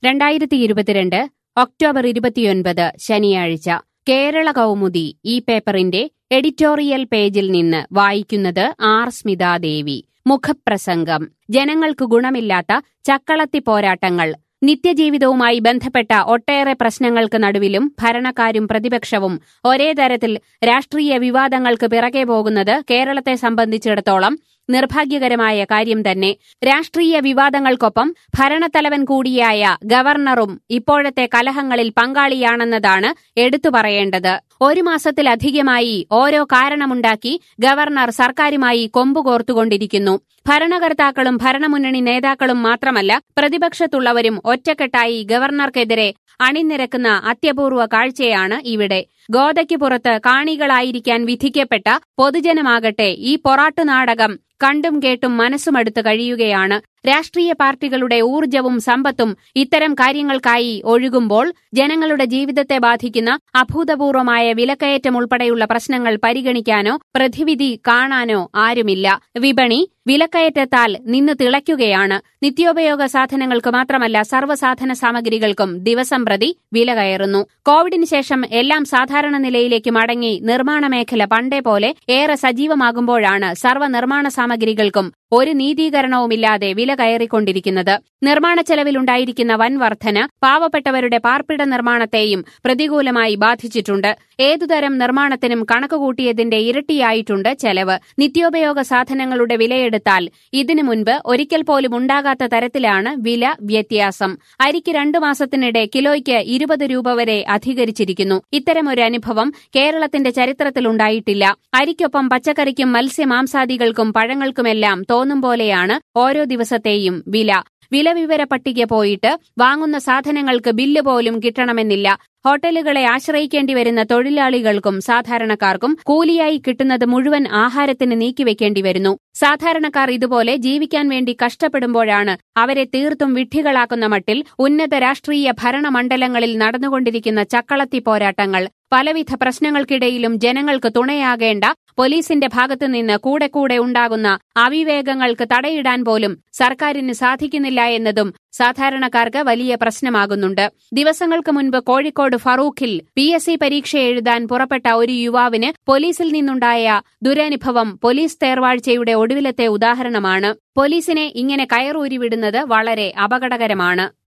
രണ്ടായിരത്തി ഇരുപത്തിരണ്ട് ഒക്ടോബർ ഇരുപത്തിയൊൻപത് ശനിയാഴ്ച കേരള കൗമുദി ഈ പേപ്പറിന്റെ എഡിറ്റോറിയൽ പേജിൽ നിന്ന് വായിക്കുന്നത് ആർ സ്മിതാദേവി മുഖപ്രസംഗം ജനങ്ങൾക്ക് ഗുണമില്ലാത്ത ചക്കളത്തി പോരാട്ടങ്ങൾ നിത്യജീവിതവുമായി ബന്ധപ്പെട്ട ഒട്ടേറെ പ്രശ്നങ്ങൾക്ക് നടുവിലും ഭരണക്കാരും പ്രതിപക്ഷവും ഒരേ തരത്തിൽ രാഷ്ട്രീയ വിവാദങ്ങൾക്ക് പിറകെ പോകുന്നത് കേരളത്തെ സംബന്ധിച്ചിടത്തോളം നിർഭാഗ്യകരമായ കാര്യം തന്നെ രാഷ്ട്രീയ വിവാദങ്ങൾക്കൊപ്പം ഭരണത്തലവൻ കൂടിയായ ഗവർണറും ഇപ്പോഴത്തെ കലഹങ്ങളിൽ പങ്കാളിയാണെന്നതാണ് എടുത്തു പറയേണ്ടത് ഒരു മാസത്തിലധികമായി ഓരോ കാരണമുണ്ടാക്കി ഗവർണർ സർക്കാരുമായി കൊമ്പുകോർത്തുകൊണ്ടിരിക്കുന്നു ഭരണകർത്താക്കളും ഭരണമുന്നണി നേതാക്കളും മാത്രമല്ല പ്രതിപക്ഷത്തുള്ളവരും ഒറ്റക്കെട്ടായി ഗവർണർക്കെതിരെ അണിനിരക്കുന്ന അത്യപൂർവ കാഴ്ചയാണ് ഇവിടെ ഗോതയ്ക്ക് പുറത്ത് കാണികളായിരിക്കാൻ വിധിക്കപ്പെട്ട പൊതുജനമാകട്ടെ ഈ പൊറാട്ടുനാടകം കണ്ടും കേട്ടും മനസ്സുമടുത്ത് കഴിയുകയാണ് രാഷ്ട്രീയ പാർട്ടികളുടെ ഊർജവും സമ്പത്തും ഇത്തരം കാര്യങ്ങൾക്കായി ഒഴുകുമ്പോൾ ജനങ്ങളുടെ ജീവിതത്തെ ബാധിക്കുന്ന അഭൂതപൂർവമായ വിലക്കയറ്റം ഉൾപ്പെടെയുള്ള പ്രശ്നങ്ങൾ പരിഗണിക്കാനോ പ്രതിവിധി കാണാനോ ആരുമില്ല വിപണി വിലക്കയറ്റത്താൽ നിന്ന് തിളയ്ക്കുകയാണ് നിത്യോപയോഗ സാധനങ്ങൾക്ക് മാത്രമല്ല സർവ്വസാധന സാമഗ്രികൾക്കും ദിവസം പ്രതി വില കയറുന്നു കോവിഡിന് ശേഷം എല്ലാം സാധാരണ നിലയിലേക്ക് മടങ്ങി നിർമ്മാണ മേഖല പണ്ടേ പോലെ ഏറെ സജീവമാകുമ്പോഴാണ് സർവ്വ നിർമ്മാണ സാമഗ്രികൾക്കും ഒരു നീതീകരണവുമില്ലാതെ വില കയറിക്കൊണ്ടിരിക്കുന്നത് നിർമ്മാണ ചെലവിലുണ്ടായിരിക്കുന്ന വൻ വർധന പാവപ്പെട്ടവരുടെ പാർപ്പിട നിർമ്മാണത്തെയും പ്രതികൂലമായി ബാധിച്ചിട്ടുണ്ട് ഏതുതരം നിർമ്മാണത്തിനും കണക്കുകൂട്ടിയതിന്റെ ഇരട്ടിയായിട്ടുണ്ട് ചെലവ് നിത്യോപയോഗ സാധനങ്ങളുടെ വിലയെടുത്താൽ ഇതിനു മുൻപ് ഒരിക്കൽ പോലും ഉണ്ടാകാത്ത തരത്തിലാണ് വില വ്യത്യാസം അരിക്ക് രണ്ടു മാസത്തിനിടെ കിലോയ്ക്ക് ഇരുപത് രൂപ വരെ അധികരിച്ചിരിക്കുന്നു ഇത്തരമൊരു അനുഭവം കേരളത്തിന്റെ ചരിത്രത്തിലുണ്ടായിട്ടില്ല അരിക്കൊപ്പം പച്ചക്കറിക്കും മത്സ്യമാംസാദികൾക്കും പഴങ്ങൾക്കുമെല്ലാം തോന്നും പോലെയാണ് ഓരോ ദിവസത്തെയും വില വിലവിവര പട്ടിക പോയിട്ട് വാങ്ങുന്ന സാധനങ്ങൾക്ക് ബില്ല് പോലും കിട്ടണമെന്നില്ല ഹോട്ടലുകളെ ആശ്രയിക്കേണ്ടി വരുന്ന തൊഴിലാളികൾക്കും സാധാരണക്കാർക്കും കൂലിയായി കിട്ടുന്നത് മുഴുവൻ ആഹാരത്തിന് നീക്കിവെക്കേണ്ടി വരുന്നു സാധാരണക്കാർ ഇതുപോലെ ജീവിക്കാൻ വേണ്ടി കഷ്ടപ്പെടുമ്പോഴാണ് അവരെ തീർത്തും വിഡ്ഢികളാക്കുന്ന മട്ടിൽ ഉന്നത രാഷ്ട്രീയ ഭരണമണ്ഡലങ്ങളിൽ നടന്നുകൊണ്ടിരിക്കുന്ന ചക്കളത്തി പോരാട്ടങ്ങൾ പലവിധ പ്രശ്നങ്ങൾക്കിടയിലും ജനങ്ങൾക്ക് തുണയാകേണ്ട പോലീസിന്റെ ഭാഗത്തുനിന്ന് കൂടെ കൂടെ ഉണ്ടാകുന്ന അവിവേകങ്ങൾക്ക് തടയിടാൻ പോലും സർക്കാരിന് സാധിക്കുന്നില്ല എന്നതും സാധാരണക്കാർക്ക് വലിയ പ്രശ്നമാകുന്നുണ്ട് ദിവസങ്ങൾക്ക് മുൻപ് കോഴിക്കോട് ഫറൂഖിൽ പി എസ് സി പരീക്ഷ എഴുതാൻ പുറപ്പെട്ട ഒരു യുവാവിന് പോലീസിൽ നിന്നുണ്ടായ ദുരനുഭവം പോലീസ് തേർവാഴ്ചയുടെ ഒടുവിലത്തെ ഉദാഹരണമാണ് പോലീസിനെ ഇങ്ങനെ കയറൂരി വിടുന്നത് വളരെ അപകടകരമാണ്